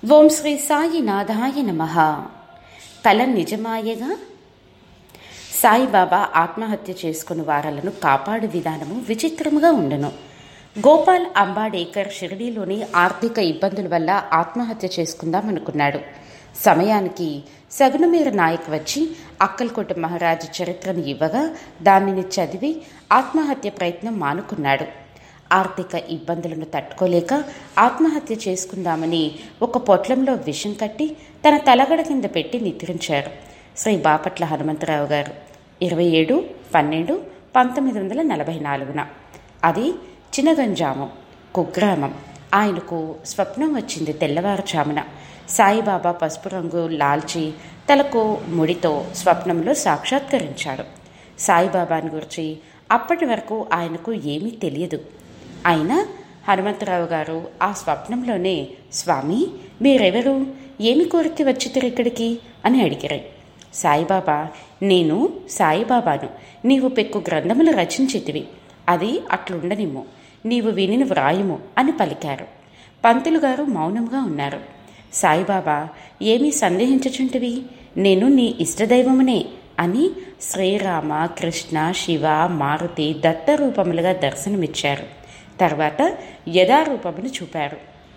ఓం శ్రీ సాయినాథాయ నమ కల నిజమాయగా సాయిబాబా ఆత్మహత్య చేసుకుని వారలను కాపాడు విధానము విచిత్రముగా ఉండను గోపాల్ అంబాడేకర్ షిరిడీలోని ఆర్థిక ఇబ్బందుల వల్ల ఆత్మహత్య చేసుకుందామనుకున్నాడు సమయానికి సగునమీర నాయక్ వచ్చి అక్కల్కోట మహారాజు చరిత్రను ఇవ్వగా దానిని చదివి ఆత్మహత్య ప్రయత్నం మానుకున్నాడు ఆర్థిక ఇబ్బందులను తట్టుకోలేక ఆత్మహత్య చేసుకుందామని ఒక పొట్లంలో విషం కట్టి తన తలగడ కింద పెట్టి నిద్రించారు శ్రీ బాపట్ల హనుమంతరావు గారు ఇరవై ఏడు పన్నెండు పంతొమ్మిది వందల నలభై నాలుగున అది చినగంజాము కుగ్రామం ఆయనకు స్వప్నం వచ్చింది తెల్లవారుజామున సాయిబాబా పసుపు రంగు లాల్చి తలకు ముడితో స్వప్నంలో సాక్షాత్కరించాడు సాయిబాబాని గురించి అప్పటి వరకు ఆయనకు ఏమీ తెలియదు అయినా హనుమంతరావు గారు ఆ స్వప్నంలోనే స్వామి మీరెవరు ఏమి కోరిక వచ్చిద్దరు ఇక్కడికి అని అడిగారు సాయిబాబా నేను సాయిబాబాను నీవు పెక్కు గ్రంథములు రచించితివి అది అట్లుండనిమ్ము నీవు వినిని వ్రాయుము అని పలికారు పంతులు గారు మౌనంగా ఉన్నారు సాయిబాబా ఏమీ సందేహించుచుంటివి నేను నీ ఇష్టదైవమునే అని శ్రీరామ కృష్ణ శివ మారుతి దత్త రూపములుగా దర్శనమిచ్చారు తర్వాత యథారూపమును చూపారు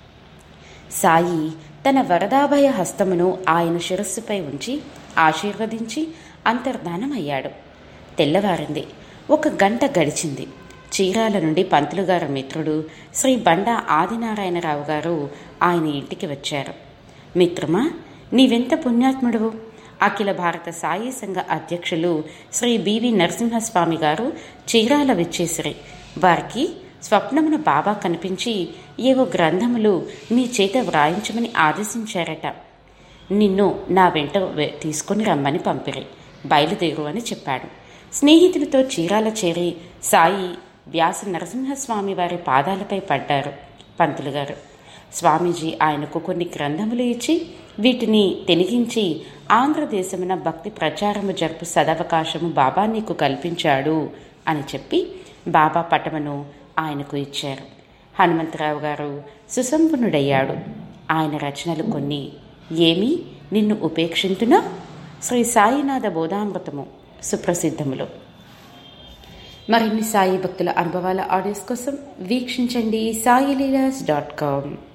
సాయి తన వరదాభయ హస్తమును ఆయన శిరస్సుపై ఉంచి ఆశీర్వదించి అంతర్ధానమయ్యాడు తెల్లవారింది ఒక గంట గడిచింది చీరాల నుండి పంతులుగారు మిత్రుడు శ్రీ బండా ఆదినారాయణరావు గారు ఆయన ఇంటికి వచ్చారు మిత్రమా నీవెంత పుణ్యాత్ముడువు అఖిల భారత సాయి సంఘ అధ్యక్షులు శ్రీ బివి నరసింహస్వామి గారు చీరాల విచ్చేసిరి వారికి స్వప్నమున బాబా కనిపించి ఏవో గ్రంథములు మీ చేత వ్రాయించమని ఆదేశించారట నిన్ను నా వెంట తీసుకుని రమ్మని పంపిరి బయలుదేరు అని చెప్పాడు స్నేహితులతో చీరాల చేరి సాయి వ్యాస నరసింహస్వామి వారి పాదాలపై పడ్డారు పంతులు గారు స్వామీజీ ఆయనకు కొన్ని గ్రంథములు ఇచ్చి వీటిని తెలిగించి ఆంధ్రదేశమున భక్తి ప్రచారము జరుపు సదవకాశము బాబా నీకు కల్పించాడు అని చెప్పి బాబా పటమును ఆయనకు ఇచ్చారు హనుమంతరావు గారు సుసంపన్నుడయ్యాడు ఆయన రచనలు కొన్ని ఏమి నిన్ను ఉపేక్షింతునా శ్రీ సాయినాథ బోధామృతము సుప్రసిద్ధములు మరిన్ని సాయి భక్తుల అనుభవాల ఆడియోస్ కోసం వీక్షించండి సాయిలీలాస్ డాట్ కామ్